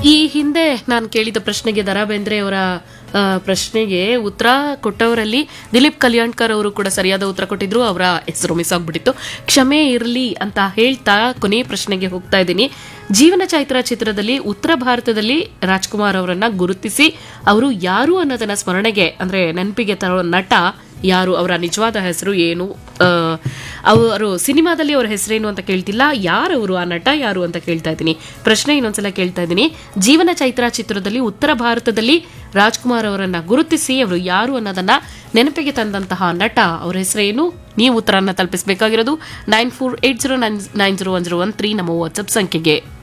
ಈ ಹಿಂದೆ ನಾನು ಕೇಳಿದ ಪ್ರಶ್ನೆಗೆ ದರಾ ಬೇಂದ್ರೆ ಅವರ ಆ, ಪ್ರಶ್ನೆಗೆ ಉತ್ತರ ಕೊಟ್ಟವರಲ್ಲಿ ದಿಲೀಪ್ ಕಲ್ಯಾಣ್ಕರ್ ಅವರು ಕೂಡ ಸರಿಯಾದ ಉತ್ತರ ಕೊಟ್ಟಿದ್ರು ಅವರ ಹೆಸರು ಮಿಸ್ ಆಗ್ಬಿಟ್ಟಿತ್ತು ಕ್ಷಮೆ ಇರಲಿ ಅಂತ ಹೇಳ್ತಾ ಕೊನೆ ಪ್ರಶ್ನೆಗೆ ಹೋಗ್ತಾ ಇದ್ದೀನಿ ಜೀವನ ಚೈತ್ರ ಚಿತ್ರದಲ್ಲಿ ಉತ್ತರ ಭಾರತದಲ್ಲಿ ರಾಜ್ಕುಮಾರ್ ಅವರನ್ನ ಗುರುತಿಸಿ ಅವರು ಯಾರು ಅನ್ನೋದನ್ನ ಸ್ಮರಣೆಗೆ ಅಂದ್ರೆ ನೆನಪಿಗೆ ತರೋ ನಟ ಯಾರು ಅವರ ನಿಜವಾದ ಹೆಸರು ಏನು ಆ, ಅವರು ಸಿನಿಮಾದಲ್ಲಿ ಅವರ ಹೆಸರೇನು ಅಂತ ಕೇಳ್ತಿಲ್ಲ ಯಾರವರು ಆ ನಟ ಯಾರು ಅಂತ ಕೇಳ್ತಾ ಇದ್ದೀನಿ ಪ್ರಶ್ನೆ ಇನ್ನೊಂದ್ಸಲ ಕೇಳ್ತಾ ಇದ್ದೀನಿ ಜೀವನ ಚೈತ್ರ ಚಿತ್ರದಲ್ಲಿ ಉತ್ತರ ಭಾರತದಲ್ಲಿ ರಾಜ್ಕುಮಾರ್ ಅವರನ್ನ ಗುರುತಿಸಿ ಅವರು ಯಾರು ಅನ್ನೋದನ್ನ ನೆನಪಿಗೆ ತಂದಂತಹ ನಟ ಅವರ ಹೆಸರೇನು ನೀವು ಉತ್ತರನ ತಲುಪಿಸಬೇಕಾಗಿರೋದು nine four eight zero nine nine zero one zero one three ನಮ್ಮ ವಾಟ್ಸ್ಆಪ್ ಸಂಖ್ಯೆಗೆ